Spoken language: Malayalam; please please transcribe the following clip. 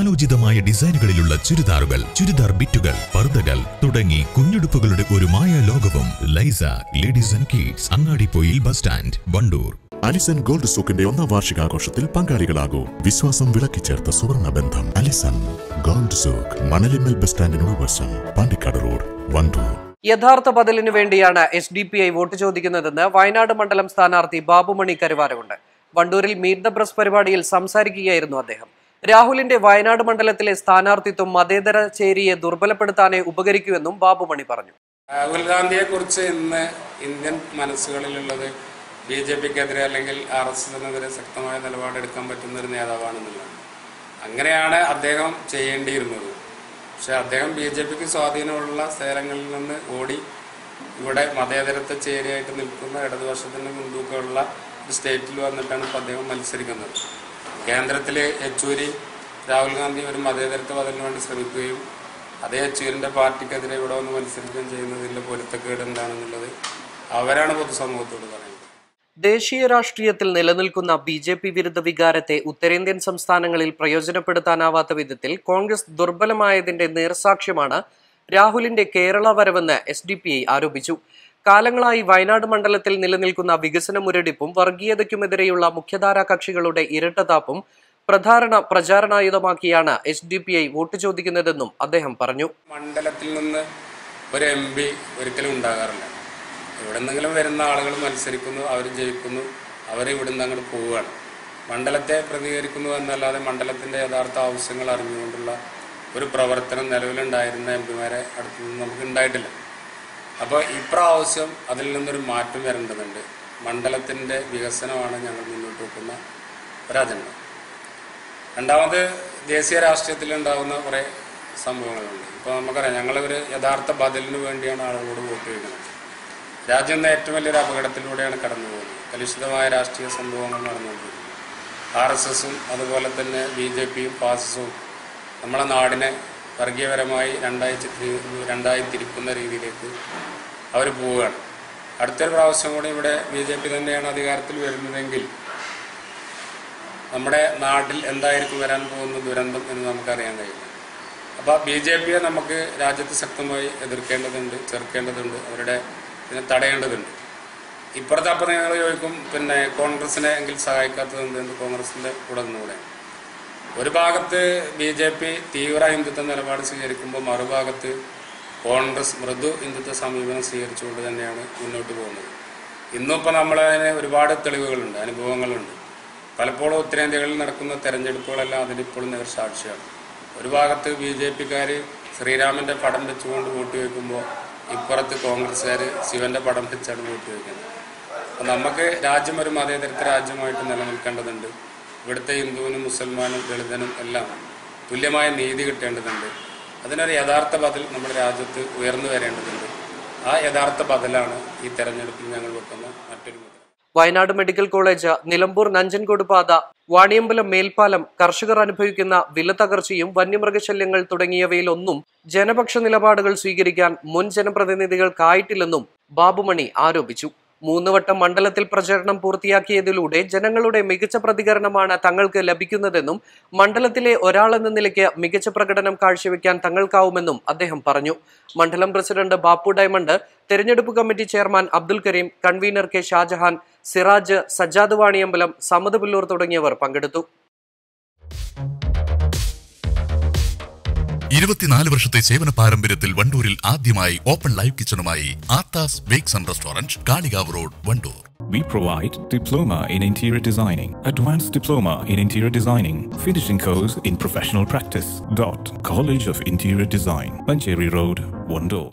കാലോചിതമായ ഡിസൈനുകളിലുള്ള ചുരിദാറുകൾ ചുരിദാർ ബിറ്റുകൾ പർദ്ദകൾ തുടങ്ങി കുഞ്ഞുടുപ്പുകളുടെ ഒരു മായ ലോകവും Laisa ladies and kids Angadippoyil bus stand Wandoor Alison gold സൂക്കിന്റെ ഒന്നാം വാർഷികാഘോഷത്തിൽ പങ്കാളികളാകൂ വിശ്വാസം വിളക്കിച്ചേർത്ത സുവർണ ബന്ധം അലിസൺ ഗോൾഡ് സൂക്ക് മണലിമ്മൽ ബസ് സ്റ്റാൻഡിനോട് വശം പാണ്ടിക്കാട് റോഡ് വണ്ടൂർ യഥാർത്ഥ ബദലിനു വേണ്ടിയാണ് S D P I vote ചോദിക്കുന്നതെന്ന് വയനാട് മണ്ഡലം സ്ഥാനാർത്ഥി ബാബുമണി കരുവാരകുണ്ട് വണ്ടൂരിൽ മീറ്റ് ദ പ്രസ് പരിപാടിയിൽ സംസാരിക്കുകയായിരുന്നു അദ്ദേഹം രാഹുലിന്റെ വയനാട് മണ്ഡലത്തിലെ സ്ഥാനാർത്ഥിത്വം മതേതര ചേരിയെ ദുർബലപ്പെടുത്താനേ ഉപകരിക്കുമെന്നും ബാബുമണി പറഞ്ഞു രാഹുൽ ഗാന്ധിയെ കുറിച്ച് ഇന്ന് ഇന്ത്യൻ മനസ്സുകളിലുള്ളത് ബി ജെ പിക്കെതിരെ അല്ലെങ്കിൽ ആർ എസ് എസിനെതിരെ ശക്തമായ നിലപാടെടുക്കാൻ പറ്റുന്ന ഒരു നേതാവാണെന്നുള്ളതാണ് അങ്ങനെയാണ് അദ്ദേഹം ചെയ്യേണ്ടിയിരുന്നത് പക്ഷെ അദ്ദേഹം ബി ജെ പിക്ക് സ്വാധീനമുള്ള സ്ഥലങ്ങളിൽ നിന്ന് ഓടി ഇവിടെ മതേതരത്വ ചേരിയായിട്ട് നിൽക്കുന്ന ഇടതുപക്ഷത്തിന് മുൻതൂക്കമുള്ള ഒരു സ്റ്റേറ്റിൽ വന്നിട്ടാണ് ഇപ്പോൾ അദ്ദേഹം മത്സരിക്കുന്നത് കേന്ദ്രത്തിൽ യെച്ചൂരി രാഹുൽ ഗാന്ധി ഒരു മതേതരത്വ ബദലിന് വേണ്ടി ശ്രമിക്കുകയും അതേ യെച്ചൂരിൻ്റെ പാർട്ടിക്കെതിരെ ഇവിടെ വന്ന് മത്സരിക്കുകയും ചെയ്യുന്നതിൻ്റെ പൊരുത്തക്കേട് എന്താണെന്നുള്ളത് അവരാണ് പൊതുസമൂഹത്തോട് പറയുന്നത് ദേശീയ രാഷ്ട്രീയത്തിൽ നിലനിൽക്കുന്ന ബി ജെ പി വിരുദ്ധ വികാരത്തെ ഉത്തരേന്ത്യൻ സംസ്ഥാനങ്ങളിൽ പ്രയോജനപ്പെടുത്താനാവാത്ത വിധത്തിൽ കോൺഗ്രസ് ദുർബലമായതിന്റെ നേർസാക്ഷ്യമാണ് രാഹുലിന്റെ കേരള വരവെന്ന് എസ് ഡി പി ഐ ആരോപിച്ചു കാലങ്ങളായി വയനാട് മണ്ഡലത്തിൽ നിലനിൽക്കുന്ന വികസന മുരടിപ്പും വർഗീയതയ്ക്കുമെതിരെയുള്ള മുഖ്യധാരാ കക്ഷികളുടെ ഇരട്ടത്താപ്പും പ്രധാന പ്രചാരണായുധമാക്കിയാണ് S D P I vote ചോദിക്കുന്നതെന്നും അദ്ദേഹം പറഞ്ഞു മണ്ഡലത്തിൽ നിന്ന് ഒരു എം പി ഒരിക്കലും ഉണ്ടാകാറില്ല എവിടെ നിന്നെങ്കിലും വരുന്ന ആളുകൾ മത്സരിക്കുന്നു അവർ ജയിക്കുന്നു അവർ ഇവിടെ നിന്ന് അങ്ങോട്ട് പോവുകയാണ് മണ്ഡലത്തെ പ്രതികരിക്കുന്നു എന്നല്ലാതെ മണ്ഡലത്തിൻ്റെ യഥാർത്ഥ ആവശ്യങ്ങൾ അറിഞ്ഞുകൊണ്ടുള്ള ഒരു പ്രവർത്തനം നിലവിലുണ്ടായിരുന്ന എം പിമാരെ അടുത്തു നിന്ന് നമുക്ക് ഉണ്ടായിട്ടില്ല അപ്പോൾ ഇപ്രാവശ്യം അതിൽ നിന്നൊരു മാറ്റം വരേണ്ടതുണ്ട് മണ്ഡലത്തിൻ്റെ വികസനമാണ് ഞങ്ങൾ മുന്നോട്ട് വെക്കുന്ന ഒരു അജണ്ട രണ്ടാമത് ദേശീയ രാഷ്ട്രീയത്തിൽ ഉണ്ടാകുന്ന കുറേ സംഭവങ്ങളുണ്ട് ഇപ്പോൾ നമുക്കറിയാം ഞങ്ങളൊരു യഥാർത്ഥ ബദലിന് വേണ്ടിയാണ് ആളുകളോട് വോട്ട് ചെയ്യുന്നത് രാജ്യം ഇന്ന് ഏറ്റവും വലിയൊരു അപകടത്തിലൂടെയാണ് കടന്നു പോകുന്നത് കലുഷിതമായ രാഷ്ട്രീയ സംഭവങ്ങൾ നടന്നുകൊണ്ടിരിക്കുന്നു ആർ എസ് എസും അതുപോലെ തന്നെ ബി ജെ പിയും ഫാസിസവും നമ്മളെ നാടിനെ വർഗീയപരമായി രണ്ടായി ചിത്രീ രണ്ടായി തിരിക്കുന്ന രീതിയിലേക്ക് അവർ പോവുകയാണ് അടുത്തൊരു പ്രാവശ്യം കൂടി ഇവിടെ ബി ജെ പി തന്നെയാണ് അധികാരത്തിൽ വരുന്നതെങ്കിൽ നമ്മുടെ നാട്ടിൽ എന്തായിരിക്കും വരാൻ പോകുന്ന ദുരന്തം എന്ന് നമുക്കറിയാൻ കഴിയില്ല അപ്പോൾ ബി ജെ പിയെ നമുക്ക് രാജ്യത്ത് ശക്തമായി എതിർക്കേണ്ടതുണ്ട് ചെറുക്കേണ്ടതുണ്ട് അവരുടെ ഇതിനെ തടയേണ്ടതുണ്ട് ഇപ്പുറത്തെ അപ്പം നിങ്ങൾ ചോദിക്കും പിന്നെ കോൺഗ്രസിനെ എങ്കിൽ സഹായിക്കാത്തത് എന്തുകൊണ്ട് കോൺഗ്രസിൻ്റെ കൂടെ നിന്നുകൂടെ ഒരു ഭാഗത്ത് ബി ജെ പി തീവ്ര ഹിന്ദുത്വ നിലപാട് സ്വീകരിക്കുമ്പോൾ മറുഭാഗത്ത് കോൺഗ്രസ് മൃദു ഹിന്ദുത്വ സമീപനം സ്വീകരിച്ചുകൊണ്ട് തന്നെയാണ് മുന്നോട്ട് പോകുന്നത് ഇന്നും ഇപ്പോൾ നമ്മളതിന് ഒരുപാട് തെളിവുകളുണ്ട് അനുഭവങ്ങളുണ്ട് പലപ്പോഴും ഉത്തരേന്ത്യകളിൽ നടക്കുന്ന തെരഞ്ഞെടുപ്പുകളെല്ലാം അതിനിപ്പോഴും നേർസാക്ഷിയാണ് ഒരു ഭാഗത്ത് ബി ജെ പിക്കാർ ശ്രീരാമൻ്റെ പടം വെച്ചുകൊണ്ട് വോട്ട് ചോദിക്കുമ്പോൾ ഇപ്പുറത്ത് കോൺഗ്രസ്സുകാർ ശിവന്റെ പടം വെച്ചാണ് വോട്ട് ചോദിക്കുന്നത് അപ്പം നമുക്ക് രാജ്യം ഒരു മതേതരത്വ രാജ്യമായിട്ട് നിലനിൽക്കേണ്ടതുണ്ട് ഇവിടുത്തെ ഹിന്ദുവിനും മുസൽമാനും ദളിതനും എല്ലാം തുല്യമായ നീതി കിട്ടേണ്ടതുണ്ട് അതിനൊരു യഥാർത്ഥ ബദൽ നമ്മുടെ രാജ്യത്ത് ഉയർന്നു വരേണ്ടതുണ്ട് ആ യഥാർത്ഥ ബദലാണ് ഈ തെരഞ്ഞെടുപ്പിൽ ഞങ്ങൾ വെക്കുന്ന മറ്റൊരു മുദ്ര വയനാട് മെഡിക്കൽ കോളേജ് നിലമ്പൂർ നഞ്ചൻകോട് പാത വാണിയമ്പലം മേൽപ്പാലം കർഷകർ അനുഭവിക്കുന്ന വില തകർച്ചയും വന്യമൃഗശല്യങ്ങൾ തുടങ്ങിയവയിലൊന്നും ജനപക്ഷ നിലപാടുകൾ സ്വീകരിക്കാൻ മുൻ ജനപ്രതിനിധികൾക്കായിട്ടില്ലെന്നും ബാബുമണി ആരോപിച്ചു മൂന്ന് വട്ടം മണ്ഡലത്തിൽ പ്രചരണം പൂർത്തിയാക്കിയതിലൂടെ ജനങ്ങളുടെ മികച്ച പ്രതികരണമാണ് തങ്ങൾക്ക് ലഭിക്കുന്നതെന്നും മണ്ഡലത്തിലെ ഒരാളെന്ന നിലയ്ക്ക് മികച്ച പ്രകടനം കാഴ്ചവെക്കാൻ തങ്ങൾക്കാവുമെന്നും അദ്ദേഹം പറഞ്ഞു മണ്ഡലം പ്രസിഡന്റ് ബാപ്പു ഡയമണ്ട് തെരഞ്ഞെടുപ്പ് committee chairman Abdul Kareem convener K Shajahan Siraj Sajjad Vaniyambalam Samad Pulloor തുടങ്ങിയവർ പങ്കെടുത്തു ഇരുപത്തിനാല് വർഷത്തെ സേവന പാരമ്പര്യത്തിൽ വണ്ടൂരിൽ ആദ്യമായി ഓപ്പൺ ലൈവ് കിച്ചണുമായി Aathas bakes and restaurant Kalikavu road Wandoor We provide diploma in interior designing, advanced diploma in interior designing, finishing course in professional practice. Dot College of Interior Design, Mancheri Road, Wando.